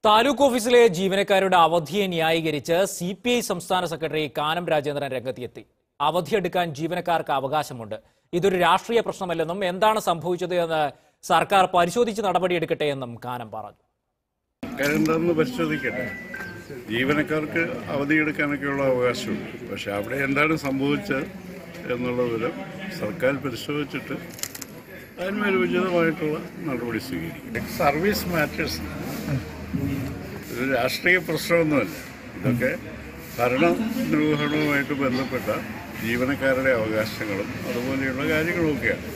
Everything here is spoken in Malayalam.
താലൂക്ക് ഓഫീസിലെ ജീവനക്കാരുടെ അവധിയെ ന്യായീകരിച്ച് സി പി ഐ സംസ്ഥാന സെക്രട്ടറി കാനം രാജേന്ദ്രൻ രംഗത്തെത്തി അവധിയെടുക്കാൻ ജീവനക്കാർക്ക് അവകാശമുണ്ട് ഇതൊരു രാഷ്ട്രീയ പ്രശ്നമല്ലെന്നും എന്താണ് സംഭവിച്ചത് എന്ന് സർക്കാർ പരിശോധിച്ച് നടപടിയെടുക്കട്ടെ എന്നും കാനം പറഞ്ഞു എന്താണെന്ന് പരിശോധിക്കട്ടെ ജീവനക്കാർക്ക് അവധിയെടുക്കാനൊക്കെയുള്ള അവകാശമുണ്ട് പക്ഷെ അവിടെ എന്താണ് സംഭവിച്ചത് എന്നുള്ള വിവരം സർക്കാർ പരിശോധിച്ചിട്ട് അതിന്മേൽ ഉചിതമായിട്ടുള്ള നടപടി സ്വീകരിക്കും സർവീസ് മാറ്റേഴ്സ് ഇത് രാഷ്ട്രീയ പ്രശ്നമൊന്നുമല്ല ഇതൊക്കെ ഭരണ നിർവഹണവുമായിട്ട് ബന്ധപ്പെട്ട ജീവനക്കാരുടെ അവകാശങ്ങളും അതുപോലെയുള്ള കാര്യങ്ങളുമൊക്കെയാണ്